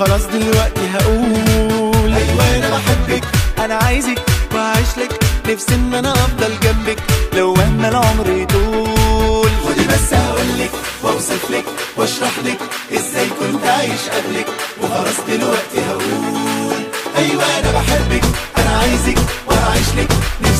وخلاص دلوقتي هقول ايوه انا بحبك انا عايزك وعايش لك نفسي ان انا افضل جنبك لو مهما العمر يطول خدي بس هقولك واوصف لك واشرح لك ازاي كنت عايش قبلك وخلاص دلوقتي هقول ايوه انا بحبك انا عايزك وهعيش لك